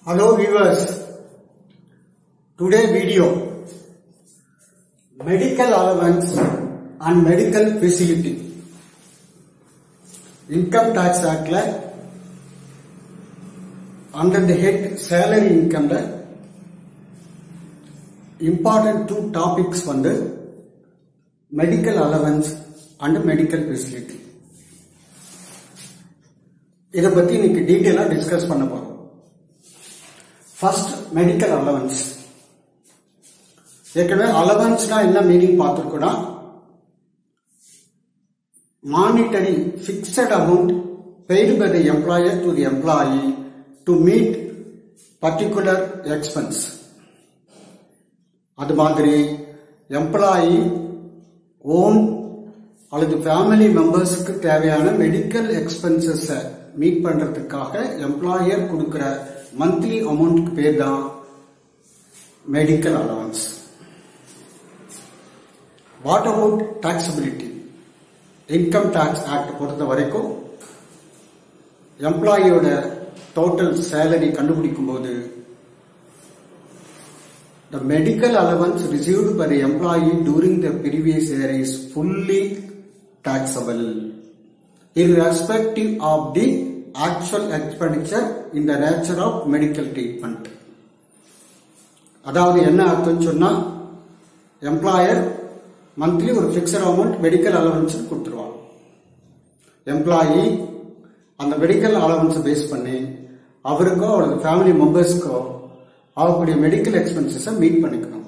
Hello viewers, today video medical allowance and medical facility income tax act ல under the head salary income ல important two topics வந்து medical allowance and medical facility இதை பத்தி இன்னைக்கு டீட்டெயிலா discuss பண்ண போறோம் ஃபர்ஸ்ட் மெடிக்கல் அலவன்ஸ் ஏற்கனவே அலவன்ஸ்னா என்ன மீனிங் பார்த்துருக்கோம்னா monetary fixed amount paid by the employer to the employee to meet particular expense அது மாதிரி எம்ப்ளாயி ஓன் அல்லது ஃபேமிலி மெம்பர்ஸுக்கு தேவையான மெடிக்கல் எக்ஸ்பென்சஸை மீட் பண்றதுக்காக எம்ப்ளாயர் கொடுக்கிற மந்த்லி அமௌண்ட்டுக்கு பேர் தான் medical allowance what about taxability income tax act பொறுத்த வரைக்கும் எம்ப்ளாயியோட டோட்டல் சேலரி கண்டுபிடிக்கும் போது The medical allowance received by the employee during the previous year is fully taxable, irrespective of the actual expenditure in the nature of medical treatment. அதாவது என்ன அர்த்தம் சொன்னா employer monthly ஒரு fixed amount medical allowance கொடுத்துருவாங்க employee அந்த medical allowance base பண்ணி அவருக்கோ அவரது ஃபேமிலி மெம்பர்ஸ்க்கோ ஆகக்கூடிய மெடிக்கல் எக்ஸ்பென்சஸை மீட் பண்ணிக்கணும்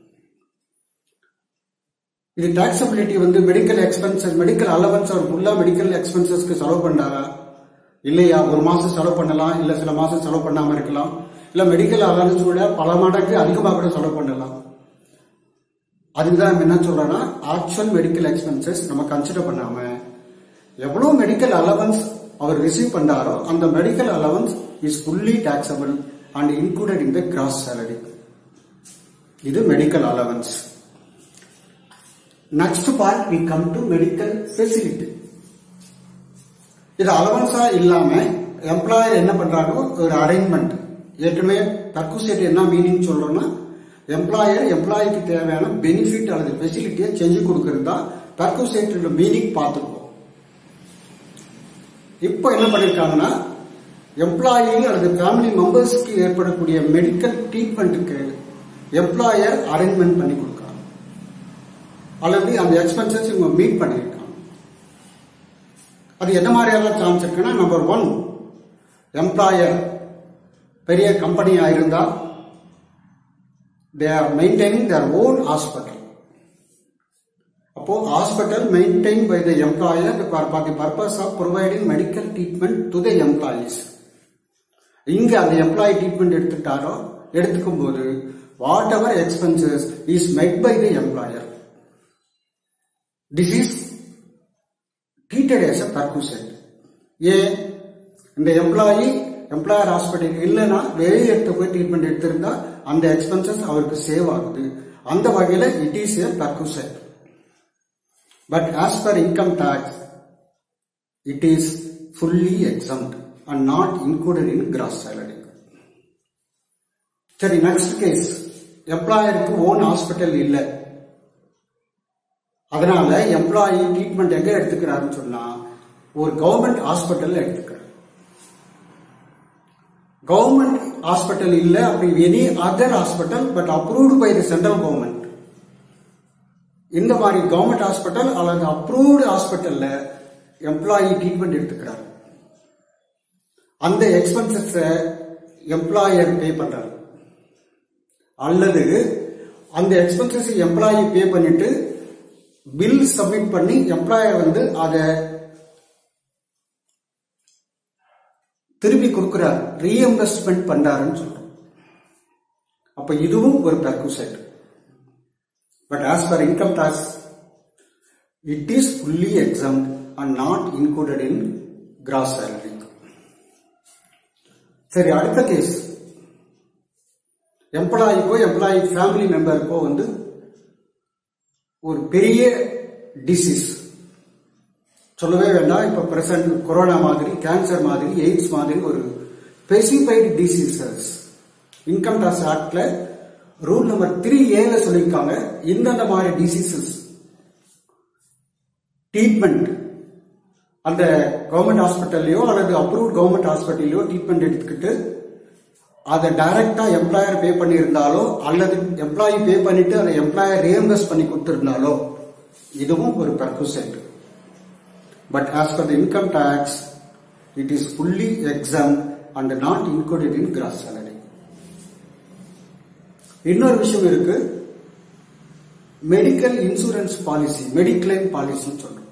இது டாக்ஸபிலிட்டி வந்து மெடிக்கல் எக்ஸ்பென்சஸ் மெடிக்கல் அலவன்ஸ் அவர் ஃபுல்லா மெடிக்கல் எக்ஸ்பென்சஸ்க்கு செலவு பண்ணாரா இல்லையா ஒரு மாசம் செலவு பண்ணலாம் இல்ல சில மாசம் செலவு பண்ணாம இருக்கலாம் இல்ல மெடிக்கல் அலவன்ஸ் விட பல மடங்கு அதிகமாக கூட செலவு பண்ணலாம் அதுதான் நம்ம என்ன சொல்றோம்னா ஆக்சுவல் மெடிக்கல் எக்ஸ்பென்சஸ் நம்ம கன்சிடர் பண்ணாம எவ்வளவு மெடிக்கல் அலவன்ஸ் அவர் ரிசீவ் பண்ணாரோ அந்த medical allowance is fully taxable and included in the gross salary இது medical allowance next part we come to medical facility இது அலவன்ஸா இல்லாம எம்ப்ளாயர் என்ன பண்றாங்க ஒரு அரேஞ்ச்மெண்ட் ஏற்கனவே பர்குசேட் என்ன மீனிங் சொல்றோம்னா எம்ப்ளாயர் எம்ப்ளாய்க்கு தேவையான பெனிஃபிட் அல்லது ஃபெசிலிட்டியை செஞ்சு கொடுக்கறது தான் பர்குசேட்டோட மீனிங் பார்த்துருக்கோம் இப்போ என்ன பண்ணிருக்காங்கன்னா எம்ப்ளாயி அல்லது ஃபேமிலி மெம்பர்ஸ்க்கு ஏற்படக்கூடிய மெடிக்கல் ட்ரீட்மெண்ட்டுக்கு எம்ப்ளாயர் அரேஞ்ச்மெண்ட் பண்ணி கொடுக்குறாங்க அல்லது அந்த எக்ஸ்பென்சஸ் இவங்க மீட் பண்ணியிருக்காங்க அது என்ன மாதிரியெல்லாம் சான்ஸ் இருக்குன்னா நம்பர் ஒன் எம்ப்ளாயர் பெரிய கம்பெனியா இருந்தா they are maintaining their own hospital அப்போ hospital maintain by the employer for the purpose of providing medical treatment to the employees இங்க அந்த எம்ப்ளாயி ட்ரீட்மெண்ட் எடுத்துட்டாரோ எடுத்துக்கும் போது whatever expenses is met by the employer this is treated as a perquisite ஏன் இந்த employee employer hospital இல்லைன்னா வெளியே எடுத்து போய் ட்ரீட்மெண்ட் எடுத்திருந்தா அந்த எக்ஸ்பென்சஸ் அவருக்கு சேவ் ஆகுது அந்த வகையில it is a perquisite but as per income tax it is fully exempt and not included in gross salary சரி நெக்ஸ்ட் கேஸ் எம்ப்ளாயருக்கு ஓன் ஹாஸ்பிட்டல் இல்லை அதனால எம்ப்ளாயி ட்ரீட்மெண்ட் எங்க எடுத்துக்கிறாருன்னு சொன்னா ஒரு கவர்மெண்ட் ஹாஸ்பிட்டல் எடுத்துக்கிறார் கவர்மெண்ட் ஹாஸ்பிட்டல் இல்ல அப்படி any other hospital but approved by the central government இந்த மாதிரி கவர்மெண்ட் ஹாஸ்பிட்டல் அல்லது அப்ரூவ்டு ஹாஸ்பிட்டல்ல எம்ப்ளாயி ட்ரீட்மெண்ட் எடுத்துக்கிறார் அந்த எக்ஸ்பென்சஸ் எம்ப்ளாயர் பே பண்றாரு அல்லது அந்த எக்ஸ்பென்சஸ் எம்ப்ளாயி பே பண்ணிட்டு பில் சப்மிட் பண்ணி எம்ப்ளாயர் வந்து அதை திருப்பி கொடுக்கிறார் ரீஎம்பர்ஸ்மெண்ட் பண்றாருன்னு சொல்றோம் அப்ப இதுவும் ஒரு perquisite but as per income tax it is fully exempt and not included in gross salary சரி அடுத்த கேஸ் எம்ப்ளாய்க்கோ எம்ப்ளாயி ஃபேமிலி மெம்பருக்கோ வந்து ஒரு பெரிய டிசீஸ் சொல்லவே வேண்டாம் இப்ப பிரசன்ட் கொரோனா மாதிரி கேன்சர் மாதிரி எய்ட்ஸ் மாதிரி ஒரு ஸ்பெசிஃபைடு டிசீசஸ் இன்கம் டாக்ஸ் ஆக்ட்ல ரூல் நம்பர் த்ரீ ஏல சொல்லியிருக்காங்க இந்தந்த மாதிரி டிசீசஸ் ட்ரீட்மெண்ட் அந்த கவர்மெண்ட் ஹாஸ்பிட்டல்லையோ அல்லது அப்ரூவ்ட் கவர்மெண்ட் ஹாஸ்பிட்டல்லையோ ட்ரீட்மெண்ட் எடுத்துக்கிட்டு அதை டைரக்டா எம்ப்ளாயர் பே பண்ணியிருந்தாலோ அல்லது எம்ப்ளாயி பே பண்ணிட்டு அதை எம்ப்ளாயர் ரீஎம்பர்ஸ் பண்ணி கொடுத்திருந்தாலோ இதுவும் ஒரு perquisite but as per the income tax it is fully exempt and not included in gross salary இன்னொரு விஷயம் இருக்கு மெடிக்கல் இன்சூரன்ஸ் பாலிசி மெடிக்ளைம் பாலிசின்னு சொல்றோம்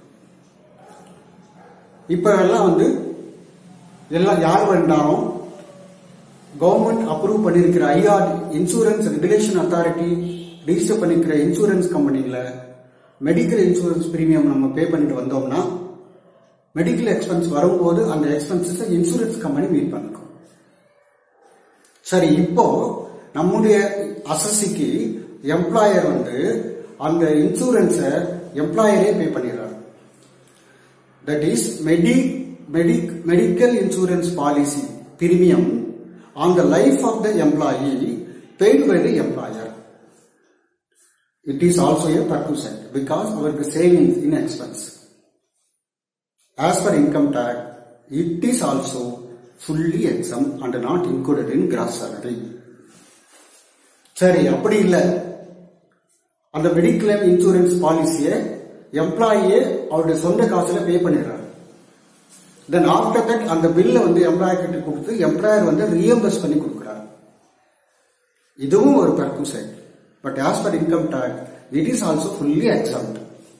இப்ப எல்லாம் வந்து எல்லாம் யார் வேண்டாலும் கவர்மெண்ட் அப்ரூவ் பண்ணிருக்கிற IR insurance regulation authority register பண்ணிருக்கிற இன்சூரன்ஸ் கம்பெனில மெடிக்கல் இன்சூரன்ஸ் பிரீமியம் நம்ம பே பண்ணிட்டு வந்தோம்னா மெடிக்கல் எக்ஸ்பென்ஸ் வரும்போது அந்த எக்ஸ்பென்சஸ் இன்சூரன்ஸ் கம்பெனி மீட் பண்ணிக்கும் சரி இப்போ நம்முடைய அசசிக்கு எம்ப்ளாயர் வந்து அந்த இன்சூரன்ஸை எம்ப்ளாயரே பே பண்ணிடுறாரு that is medi medic medical insurance policy premium on the life of the employee paid by the employer it is also a perquisite because அவருக்கு savings in expense as per income tax it is also fully exempt and not included in gross salary சரி அப்படி இல்லை அந்த mediclaim insurance பாலிசியை எம்ப்ளாயியே அவருடைய சொந்த காசுல பே பண்ணிடுறாரு தென் ஆஃப்டர் தட் அந்த பில்லை வந்து எம்ப்ளாயர் கிட்ட கொடுத்து எம்ப்ளாயர் வந்து ரீஎம்பர்ஸ் பண்ணி கொடுக்குறாரு இதுவும் ஒரு perquisite but as per income tax it is also fully exempt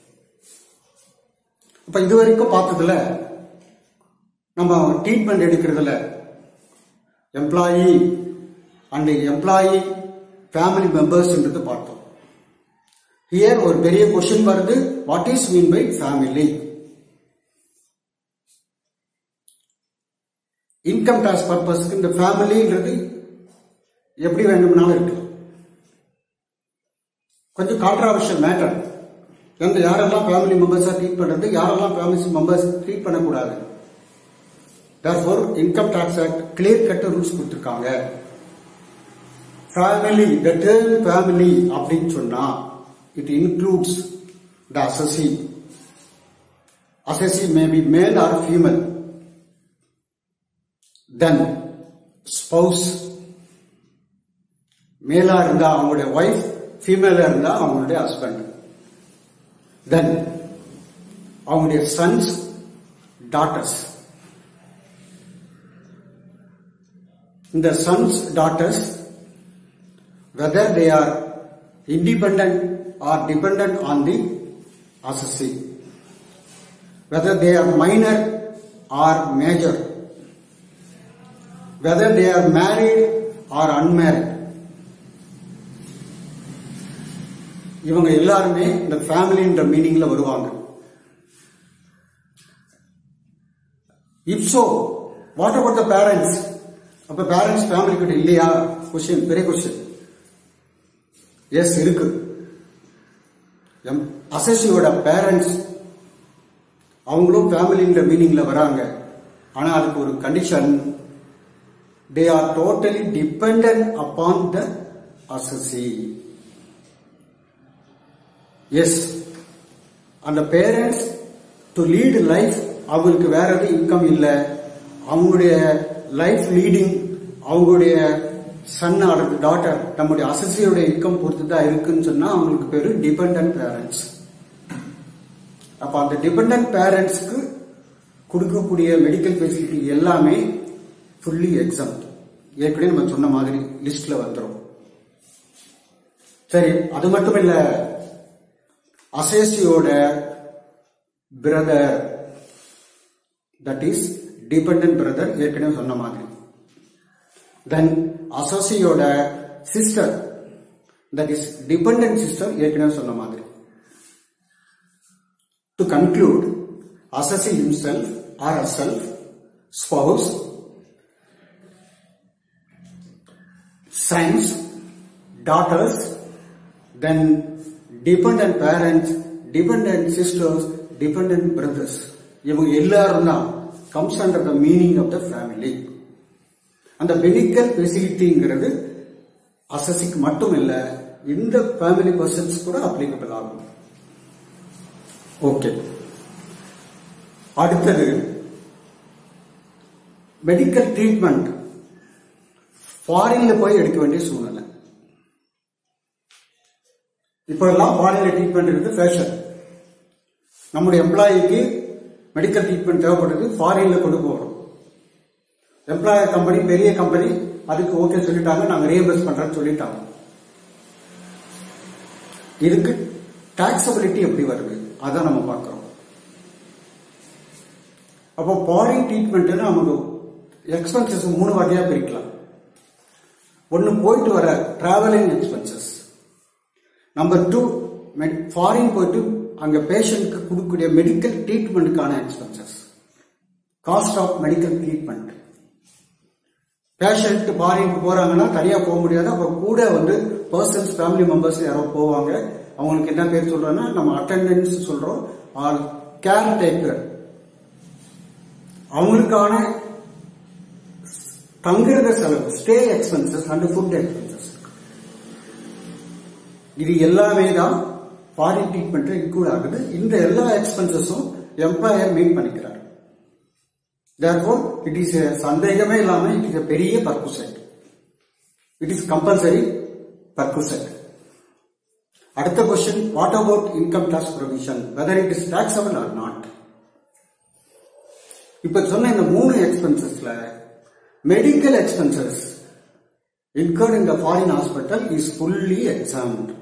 இப்ப இது வரைக்கும் பார்த்ததுல நம்ம ட்ரீட்மெண்ட் எடுக்கிறதுல எம்ப்ளாயி அண்ட் எம்ப்ளாயி ஃபேமிலி மெம்பர்ஸ்ன்றது பார்த்தோம் ஹியர் ஒரு பெரிய கொஸ்டின் வருது what is mean by family income tax பர்பஸ்க்கு இந்த ஃபேமிலின்றது எப்படி வேண்டும்னாலும் இருக்கலாம் கொஞ்சம் கான்ட்ராவர்ஷியல் மேட்டர் எந்த யாரெல்லாம் ஃபேமிலி மெம்பர்ஸா ட்ரீட் பண்றது யாரெல்லாம் ஃபேமிலி மெம்பர்ஸ் ட்ரீட் பண்ணக்கூடாது therefore income tax act clear cut rules கொடுத்துருக்காங்க ஃபேமிலி த டேர்ம் ஃபேமிலி அப்படின்னு சொன்னா it includes the assessee assessee may be male or female then spouse மேலா இருந்தா அவங்களுடைய ஒய்ஃப் ஃபீமேலா இருந்தா அவங்களுடைய ஹஸ்பண்ட் தென் அவங்களுடைய சன்ஸ் டாட்டர்ஸ் இந்த sons daughters whether they are independent or dependent on the assessee, whether they are minor or major, whether they are married or unmarried. இவங்க எல்லாருமே இந்த ஃபேமிலின்ற மீனிங்ல வருவாங்க if so what about the parents அப்ப parents family கிட்ட இல்லையா question பெரிய question yes இருக்கு எம் அசசியோட பேரண்ட்ஸ் அவங்களும் ஃபேமிலின்ற மீனிங்ல வராங்க ஆனா அதுக்கு ஒரு condition they are totally depend upon the assessee as அந்த பேரண்ட்ஸ் டு லீட் லைஃப் அவங்களுக்கு வேற எதுவும் இன்கம் இல்லை அவங்களுடைய லைஃப் லீடிங் அவங்களுடைய சன் ஆர் டாட்டர் நம்முடைய அசசியோட இன்கம் பொறுத்து தான் இருக்குன்னு சொன்னா அவங்களுக்கு பேரு டிபெண்ட் பேரண்ட்ஸ் அப்ப அந்த டிபெண்ட் பேரண்ட்ஸ்க்கு கொடுக்கக்கூடிய மெடிக்கல் ஃபெசிலிட்டி எல்லாமே ஃபுல்லி எக்ஸாம் ஏற்கனவே நம்ம சொன்ன மாதிரி லிஸ்ட்ல வந்துடும் சரி அது மட்டும் இல்ல அசேசியோட brother that is depend brother ஏற்கனவே சொன்ன மாதிரி தென் அசோசியோட sister that is depend sister ஏற்கனவே சொன்ன மாதிரி to conclude assessee himself or herself spouse sons daughters then dependent parents dependent sisters dependent brothers இவங்க எல்லாரும் தான் comes under the meaning of the family அந்த மெடிக்கல் ஃபெசிலிட்டிங்கிறது அசசிக்கு மட்டும் இல்ல இந்த ஃபேமிலி பர்சன்ஸ் கூட அப்ளிகபிள் ஆகும் ஓகே அடுத்தது மெடிக்கல் ட்ரீட்மெண்ட் ஃபாரின்ல போய் எடுக்க வேண்டிய சூழ்நிலை இப்போ எல்லாம் ஃபாரின்ல ட்ரீட்மெண்ட் இருக்கு ஃபேஷன் நம்முடைய எம்ப்ளாயிக்கு மெடிக்கல் ட்ரீட்மெண்ட் தேவைப்படுது ஃபாரின்ல கொண்டு போகிறோம் எம்ப்ளாயர் கம்பெனி பெரிய கம்பெனி அதுக்கு ஓகே சொல்லிட்டாங்க நாங்க ரீஎம்பர்ஸ் பண்றோம்னு சொல்லிட்டாங்க இதுக்கு டாக்ஸபிலிட்டி எப்படி வருது அதான் நம்ம பார்க்கிறோம் அப்போ ஃபாரின் ட்ரீட்மெண்ட் நமக்கு எக்ஸ்பென்சஸ் மூணு வகையா பிரிக்கலாம் ஒன்னு போயிட்டு வர travelling expenses number two foreign போயிட்டு அங்க பேஷண்ட்க்கு கொடுக்கக்கூடிய மெடிக்கல் ட்ரீட்மெண்ட்டுக்கான expenses cost of medical treatment patient ஃபாரினுக்கு போறாங்கன்னா தனியா போக முடியாது அப்ப கூட வந்து பர்சன்ஸ் ஃபேமிலி மெம்பர்ஸ் யாரோ போவாங்க அவங்களுக்கு என்ன பேர் சொல்றோம்னா நம்ம அட்டெண்டன்ஸ் சொல்றோம் ஆர் கேர் டேக்கர் அவங்களுக்கான தங்குறத செலவு stay expenses and food expenses இது எல்லாமே தான் ஃபாரின் ட்ரீட்மெண்ட் இன்க்ளூட் ஆகுது இந்த எல்லா எக்ஸ்பென்சஸும் எம்ப்ளாயர் மீட் பண்ணிக்கிறார் தேர்ஃபோர் இட் இஸ் சந்தேகமே இல்லாம இட் இஸ் பெரிய perquisite it is compulsory perquisite அடுத்த question what about income tax provision whether it is taxable or not இப்ப சொன்ன இந்த மூணு எக்ஸ்பென்சஸ்ல medical expenses incurred in the foreign hospital is fully exempt.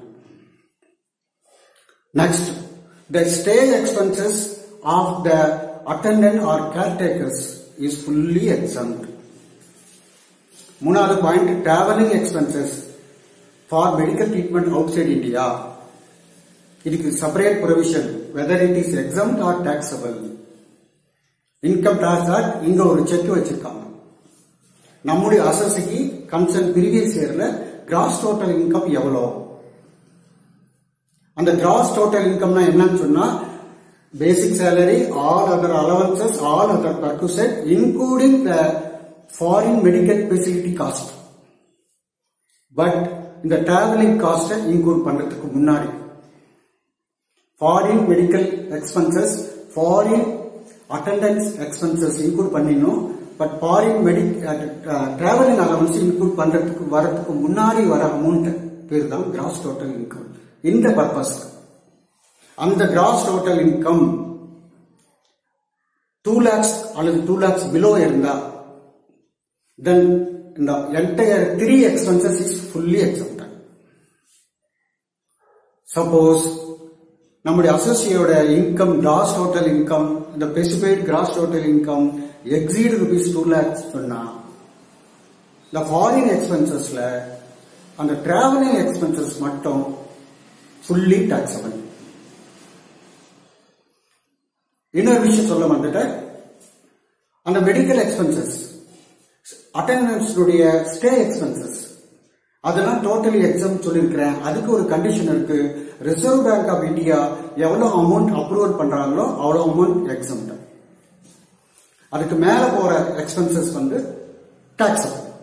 Next, the stay expenses of the attendant or caretakers is fully exempt. மூணாவது point travelling expenses for medical treatment outside India இதுக்கு separate provision whether it is exempt or taxable income tax act இங்க ஒரு check வச்சிருக்காங்க நம்முடைய அசசிக்கு concern previous இயர்ல gross total income எவ்வளோ அந்த கிராஸ் டோட்டல் இன்கம்னா என்னன்னு சொன்னா basic salary all other allowances all other perquisites including the foreign medical facility cost but இந்த டிராவலிங் காஸ்ட்டை இன்க்ளூட் பண்றதுக்கு முன்னாடி foreign medical expenses foreign attendance expenses include பண்ணிடணும் but foreign medic travelling allowance include பண்றதுக்கு வரதுக்கு முன்னாடி வர அமௌண்ட் பேர் தான் கிராஸ் டோட்டல் இன்கம் இந்த பர்பஸ் அந்த gross total income two lakhs அல்லது டூ லேக்ஸ் பிலோ இருந்தா தென் இந்த entire three expenses is fully exempted suppose நம்முடைய அசோசியோட இன்கம் கிராஸ் டோட்டல் இன்கம் இந்த specified gross total income exceed rupees two lakhs சொன்னா இந்த ஃபாரின் எக்ஸ்பென்சஸ்ல அந்த டிராவலிங் எக்ஸ்பென்சஸ் மட்டும் ஃபுல்லி டாக்ஸபிள் இன்னொரு விஷயம் சொல்ல வந்துட்டேன் அந்த மெடிக்கல் எக்ஸ்பென்சஸ் அட்டண்டன்ஸுடைய ஸ்டே எக்ஸ்பென்சஸ் அதெல்லாம் டோட்டலி எக்ஸாம் சொல்லியிருக்கிறேன் அதுக்கு ஒரு கண்டிஷன் இருக்கு ரிசர்வ் பேங்க் ஆஃப் இந்தியா எவ்வளவு அமௌண்ட் அப்ரூவல் பண்றாங்களோ அவ்வளவு அமௌண்ட் எக்ஸாம் அதுக்கு மேல போற எக்ஸ்பென்சஸ் வந்து tax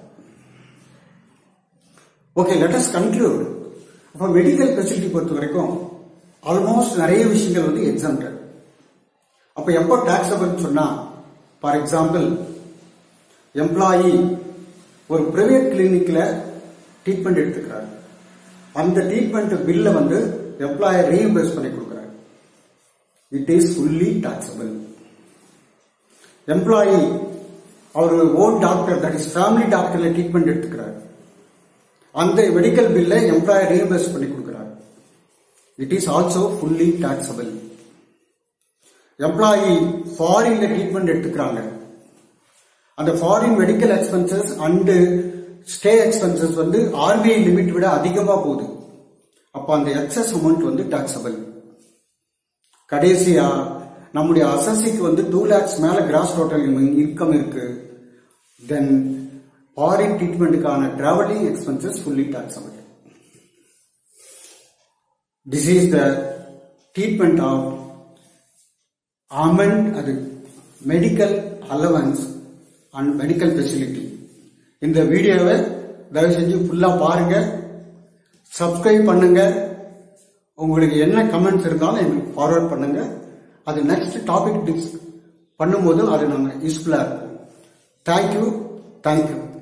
okay let us conclude அப்ப மெடிக்கல் ஃபெசிலிட்டி பொறுத்த வரைக்கும் ஆல்மோஸ்ட் நிறைய விஷயங்கள் வந்து எக்ஸாம்டட் அப்ப எப்போ டாக்ஸபிள் சொன்னா ஃபார் எக்ஸாம்பிள் எம்ப்ளாயி ஒரு பிரைவேட் கிளினிக்ல ட்ரீட்மெண்ட் எடுத்துக்கிறார் அந்த ட்ரீட்மெண்ட் பில்ல வந்து எம்ப்ளாயர் ரீஎம்பர்ஸ் பண்ணி கொடுக்குறாரு it is fully taxable employee அவர் own doctor that is family டாக்டர்ல ட்ரீட்மெண்ட் எடுத்துக்கிறார் அந்த மெடிக்கல் பில்ல எம்ப்ளாயர் ரீஎம்பர்ஸ் பண்ணி கொடுக்கிறார் it is also fully taxable employee ஃபாரின்ல ட்ரீட்மெண்ட் எடுத்துக்கிறாங்க அந்த foreign medical expenses and stay expenses வந்து ஆர்பிஐ லிமிட் விட அதிகமா போகுது அப்ப அந்த எக்ஸஸ் அமௌண்ட் வந்து டாக்ஸபிள் கடைசியா நம்முடைய அசசிக்கு வந்து டூ லேக்ஸ் மேல கிராஸ் டோட்டல் இன்கம் இருக்கு தென் ஃபாரின் ட்ரீட்மெண்ட்டுக்கான travelling expenses fully taxable this is the treatment of amount அது medical allowance and medical facility இந்த வீடியோவை தயவு செஞ்சு ஃபுல்லாக பாருங்க சப்ஸ்கிரைப் பண்ணுங்க உங்களுக்கு என்ன கமெண்ட்ஸ் இருந்தாலும் எங்களுக்கு ஃபார்வர்ட் பண்ணுங்க அது நெக்ஸ்ட் டாபிக் டிஸ் பண்ணும்போது அது நாங்கள் யூஸ்ஃபுல்லாக இருக்கும் தேங்க்யூ தேங்க்யூ